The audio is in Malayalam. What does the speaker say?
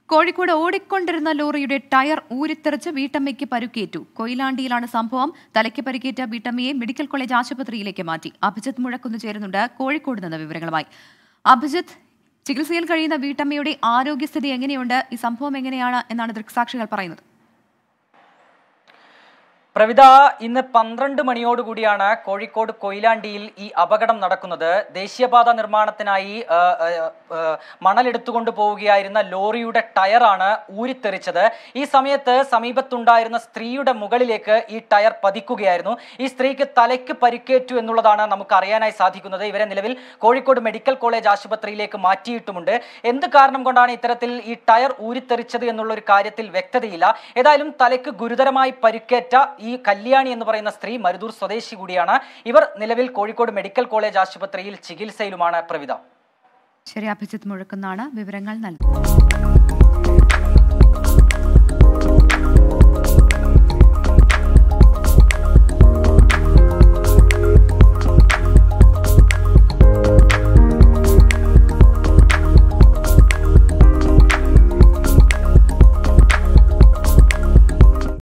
കോഴിക്കോട് ഓടിക്കൊണ്ടിരുന്ന ലോറിയുടെ ടയർ ഊരിത്തെറിച്ച് വീട്ടമ്മയ്ക്ക് പരുക്കേറ്റു കൊയിലാണ്ടിയിലാണ് സംഭവം തലയ്ക്ക് പരിക്കേറ്റ വീട്ടമ്മയെ മെഡിക്കൽ കോളേജ് ആശുപത്രിയിലേക്ക് മാറ്റി അഭിജിത്ത് മുഴക്കുന്ന് ചേരുന്നുണ്ട് കോഴിക്കോട് നിന്ന് വിവരങ്ങളുമായി അഭിജിത്ത് ചികിത്സയിൽ കഴിയുന്ന വീട്ടമ്മയുടെ ആരോഗ്യസ്ഥിതി എങ്ങനെയുണ്ട് ഈ സംഭവം എങ്ങനെയാണ് എന്നാണ് ദൃക്സാക്ഷികൾ പറയുന്നത് പ്രവിത ഇന്ന് പന്ത്രണ്ട് മണിയോടുകൂടിയാണ് കോഴിക്കോട് കൊയിലാണ്ടിയിൽ ഈ അപകടം നടക്കുന്നത് ദേശീയപാത നിർമ്മാണത്തിനായി ആ, ആ, ആ, മണലെടുത്തുകൊണ്ട് പോവുകയായിരുന്ന ലോറിയുടെ ടയറാണ് ഊരിത്തെറിച്ചത് ഈ സമയത്ത് സമീപത്തുണ്ടായിരുന്ന സ്ത്രീയുടെ മുകളിലേക്ക് ഈ ടയർ പതിക്കുകയായിരുന്നു ഈ സ്ത്രീക്ക് തലയ്ക്ക് പരിക്കേറ്റു എന്നുള്ളതാണ് നമുക്ക് അറിയാനായി സാധിക്കുന്നത് ഇവരെ നിലവിൽ കോഴിക്കോട് മെഡിക്കൽ കോളേജ് ആശുപത്രിയിലേക്ക് മാറ്റിയിട്ടുമുണ്ട് എന്ത് കാരണം കൊണ്ടാണ് ഇത്തരത്തിൽ ഈ ടയർ ഊരിത്തെറിച്ചത് എന്നുള്ള ഒരു കാര്യത്തിൽ വ്യക്തതയില്ല ഏതായാലും തലയ്ക്ക് ഗുരുതരമായി പരിക്കേറ്റ ഈ കല്യാണി എന്ന് പറയുന്ന സ്ത്രീ മരുദൂർ സ്വദേശി കൂടിയാണ് ഇവർ നിലവിൽ കോഴിക്കോട് മെഡിക്കൽ കോളേജ് ആശുപത്രിയിൽ ചികിത്സയിലുമാണ് പ്രവിധ ശരി അഭിജിത്ത് മുഴക്കുന്നാണ് വിവരങ്ങൾ നൽകുന്നത്